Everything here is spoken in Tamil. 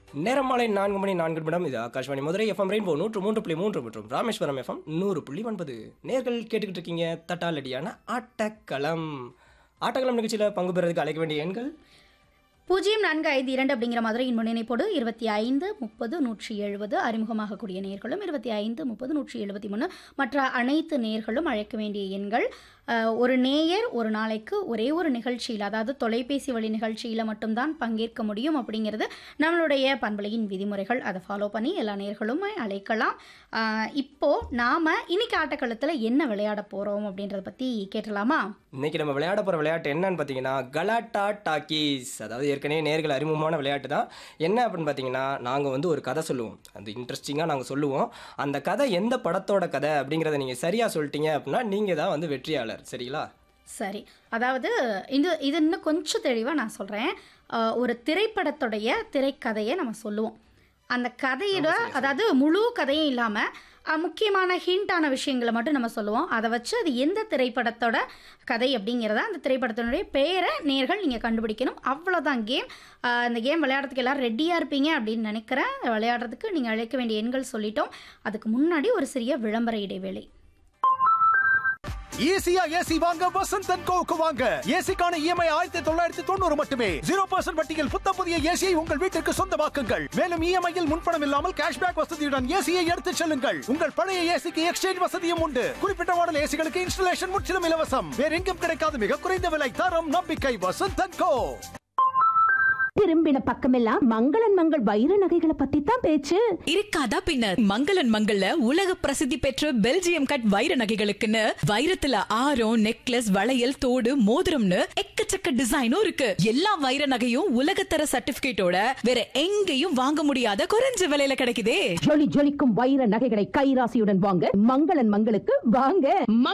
நேரம் மாலை நான்கு மணி நான்கு நிமிடம் இது ஆகாஷ்வாணி மதுரை எஃப்எம் ரெயின்போ நூற்று மூன்று புள்ளி மூன்று மற்றும் ராமேஸ்வரம் எஃப்எம் நூறு புள்ளி ஒன்பது நேர்கள் கேட்டுக்கிட்டு இருக்கீங்க தட்டாலடியான ஆட்டக்களம் ஆட்டக்களம் நிகழ்ச்சியில் பங்கு பெறதுக்கு அழைக்க வேண்டிய எண்கள் பூஜ்ஜியம் நான்கு ஐந்து இரண்டு அப்படிங்கிற மதுரையின் முன்னிணைப்போடு இருபத்தி ஐந்து முப்பது நூற்றி எழுபது அறிமுகமாகக்கூடிய நேர்களும் இருபத்தி ஐந்து முப்பது நூற்றி எழுபத்தி மூணு மற்ற அனைத்து நேர்களும் அழைக்க வேண்டிய எண்கள் அஹ், ஒரு நேயர் ஒரு நாளைக்கு ஒரே ஒரு நிகழ்ச்சியில் அதாவது தொலைபேசி வழி நிகழ்ச்சியில் மட்டும்தான் பங்கேற்க முடியும் அப்படிங்கிறது நம்மளுடைய பண்பலையின் விதிமுறைகள் அதை ஃபாலோ பண்ணி எல்லா நேர்களும் அழைக்கலாம் அஹ், இப்போ நாம இன்னைக்கு ஆட்டக்களத்தில் என்ன விளையாட போகிறோம் அப்படின்றத பற்றி கேட்டலாமா இன்னைக்கு நம்ம விளையாட போகிற விளையாட்டு என்னன்னு பார்த்தீங்கன்னா கலாட்டா டாக்கீஸ் அதாவது ஏற்கனவே நேர்கள் அறிமுகமான விளையாட்டு தான் என்ன அப்படின்னு பார்த்தீங்கன்னா நாங்கள் வந்து ஒரு கதை சொல்லுவோம் அது இன்ட்ரெஸ்டிங்காக நாங்கள் சொல்லுவோம் அந்த கதை எந்த படத்தோட கதை அப்படிங்கிறத நீங்கள் சரியாக சொல்லிட்டீங்க அப்படின்னா நீங்கள் தான் வந்து வெற்றியாளர் சரிங்களா சரி அதாவது இது இது இன்னும் கொஞ்சம் தெளிவாக நான் சொல்கிறேன் ஒரு திரைப்படத்துடைய திரைக்கதையை நம்ம சொல்லுவோம் அந்த கதையோட அதாவது முழு கதையும் இல்லாமல் முக்கியமான ஹிண்டான விஷயங்களை மட்டும் நம்ம சொல்லுவோம் அதை வச்சு அது எந்த திரைப்படத்தோட கதை அப்படிங்கிறத அந்த திரைப்படத்தினுடைய பெயரை நேர்கள் நீங்கள் கண்டுபிடிக்கணும் அவ்வளோதான் கேம் இந்த கேம் விளையாடுறதுக்கு எல்லாரும் ரெடியாக இருப்பீங்க அப்படின்னு நினைக்கிறேன் விளையாடுறதுக்கு நீங்கள் அழைக்க வேண்டிய எண்கள் சொல்லிட்டோம் அதுக்கு முன்னாடி ஒரு சிறிய விளம்பர இடைவேளை ஈஸியா ஏசி வாங்க வசந்த் அண்ட் கோவுக்கு வாங்க ஏசிக்கான இஎம்ஐ ஆயிரத்தி தொள்ளாயிரத்தி தொண்ணூறு மட்டுமே ஜீரோ பர்சன்ட் வட்டியில் புத்த புதிய ஏசியை உங்கள் வீட்டிற்கு சொந்தமாக்குங்கள் மேலும் இஎம்ஐயில் முன்பணம் இல்லாமல் கேஷ்பேக் வசதியுடன் ஏசியை எடுத்துச் செல்லுங்கள் உங்கள் பழைய ஏசிக்கு எக்ஸ்சேஞ்ச் வசதியும் உண்டு குறிப்பிட்ட மாடல் ஏசிகளுக்கு இன்ஸ்டலேஷன் முற்றிலும் இலவசம் வேற எங்கும் கிடைக்காத மிக குறைந்த விலை தரம் நம்பிக்கை வசந்த் அண்ட் கோ திரும்பின பக்கமெல்லாம் மங்களன் மங்கள் வைர நகைகளை பத்தி தான் பேச்சு இருக்காதா பின்ன மங்களன் மங்கள்ல உலக பிரசித்தி பெற்ற பெல்ஜியம் கட் வைர நகைகளுக்குன்னு வைரத்துல ஆரம் நெக்லஸ் வளையல் தோடு மோதிரம்னு எக்கச்சக்க டிசைனும் இருக்கு எல்லா வைர நகையும் உலகத்தர சர்டிபிகேட்டோட வேற எங்கேயும் வாங்க முடியாத குறைஞ்ச விலையில கிடைக்குதே ஜொலி ஜொலிக்கும் வைர நகைகளை கைராசியுடன் வாங்க மங்களன் மங்களுக்கு வாங்க